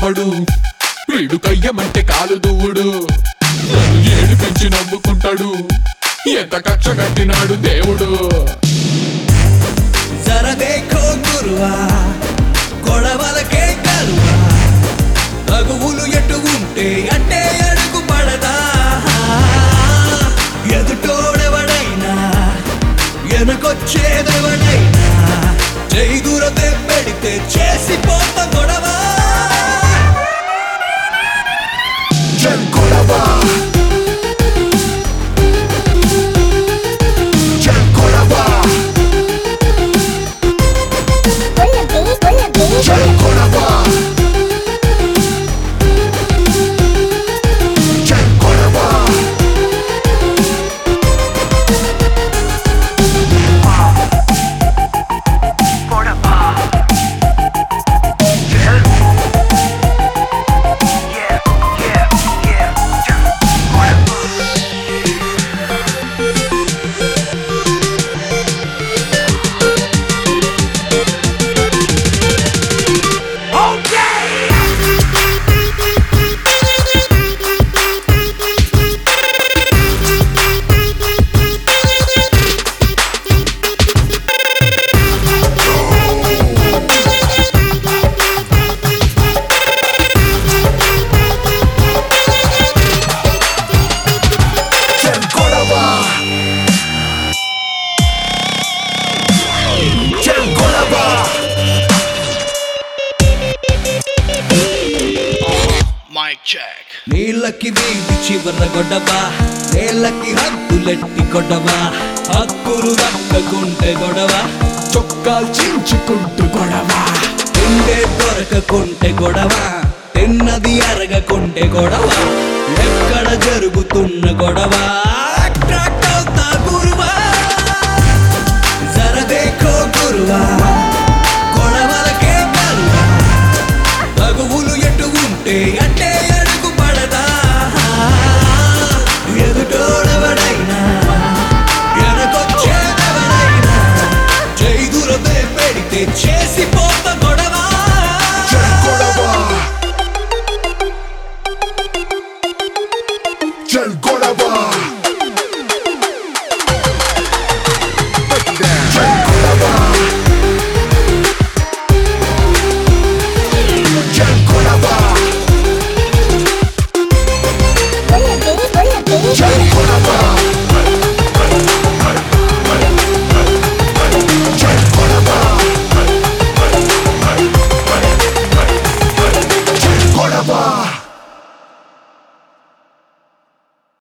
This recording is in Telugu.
నవ్వడు వీడు కయ్యమంటే కాలు దువ్వుడు నన్ను ఏడిపించి నవ్వుకుంటాడు ఎంత కక్ష కట్టినాడు దేవుడు జర దేఖో గురువా గొడవలకే కరువా తగువులు ఎటు ఉంటే అంటే అడుగు పడదా ఎదుటోడెవడైనా వెనకొచ్చేదెవడైనా చేదురతే పెడితే చేసిపోత గొడవ Jankolaba Jankolaba Pull a beat, pull a beat. Jankolaba Jankolaba Jankolaba Jankolaba Mic check. నీళ్ళకి వీధి చివర గొడవ నేలకి హద్దులెట్టి గొడవ హక్కులు దక్కకుంటే గొడవ చొక్కాలు చించుకుంటూ గొడవ తిండే దొరకకుంటే గొడవ తిన్నది అరగకుంటే గొడవ ఎక్కడ జరుగుతున్న గొడవ అట్రాక్ట్ అవుతా గురువా జర దేఖో గురువా గొడవలకే కరువా తగువులు ఎటు ఉంటే అంటే అడుగు పడదా ఎదుటోడెవడైనా వెనకొచ్చేదెవడైనా చేదురతే పెడితే చేసిపో